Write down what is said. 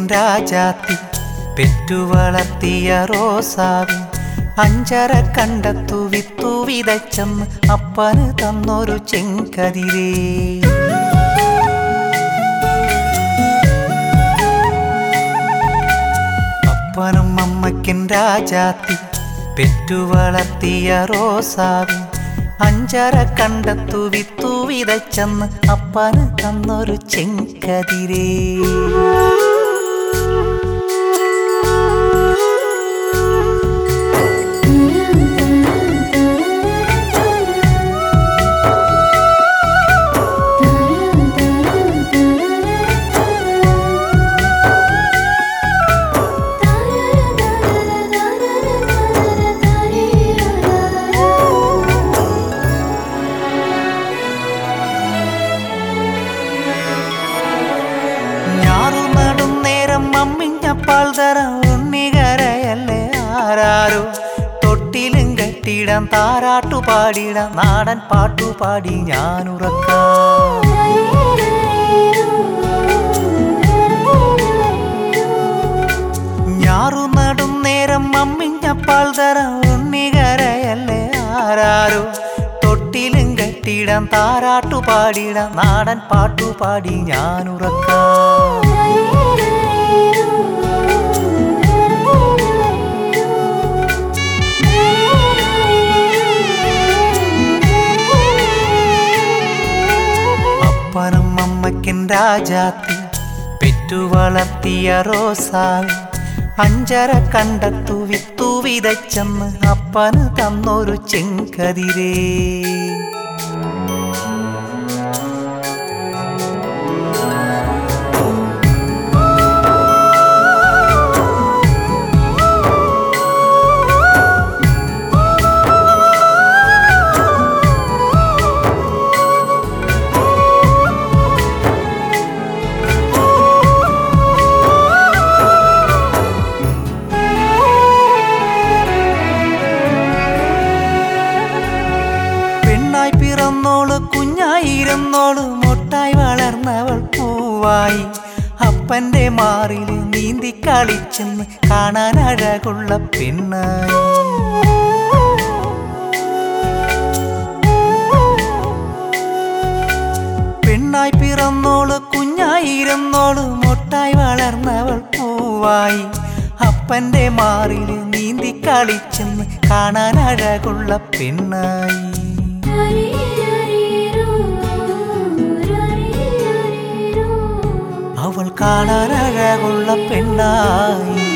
രാജാത്തി പെറ്റുവളർത്തിയ റോസാവിൻ അഞ്ചര കണ്ടത്തു വിത്തു വിതച്ചെന്ന് അപ്പന് തന്നൊരു ചെങ്കതിരേ അപ്പനും അമ്മയ്ക്കും രാജാത്തി പെറ്റുവളർത്തിയ റോസാവിൻ അഞ്ചര കണ്ടത്തു വിത്തു വിതച്ചെന്ന് അപ്പന് തന്നൊരു ചെങ്കതിരേ ഞാറു നടും നേരം മമ്മിഞ്ഞപ്പാൽ തരം ഉണ്ണികരയല്ലേ ആരാരോ തൊട്ടിലും കെട്ടിടാൻ താരാട്ടു പാടിടാൻ നാടൻ പാട്ടുപാടി ഞാനുറക്കാം ഞാറു നടും നേരം മമ്മിഞ്ഞപ്പാൽ തരം ഉണ്ണികരയല്ലേ ആരാരോ തൊട്ടിലും കെട്ടിടാൻ താരാട്ടു പാടിടാൻ നാടൻ പാട്ടുപാടി ഞാനുറക്കാം അപ്പനും അമ്മയ്ക്കും രാജാത്തി പെറ്റുവളർത്തിയ റോസാവിൻ അഞ്ചര കണ്ടത്തു വിത്തു വിതച്ചെന്ന് അപ്പന് തന്നൊരു ചെങ്കതിരേ പെണ്ണായി പിറന്നോള് കുഞ്ഞായിരുന്നോള് മൊട്ടായി വളർന്നവൾ പൂവായി അപ്പന്റെ മാറിൽ നീന്തി കളിച്ചെന്ന് കാണാൻ അഴകുള്ള പെണ്ണായി പെണ്ണായി പിറന്നോള് കുഞ്ഞായിരുന്നോള് മൊട്ടായി വളർന്നവൾ പൂവായി അപ്പന്റെ മാറിൽ നീന്തി കളിച്ചെന്ന് കാണാൻ അഴകുള്ള പെണ്ണായി അവൾ കാണാൻ അഴകുള്ള പെണ്ണായി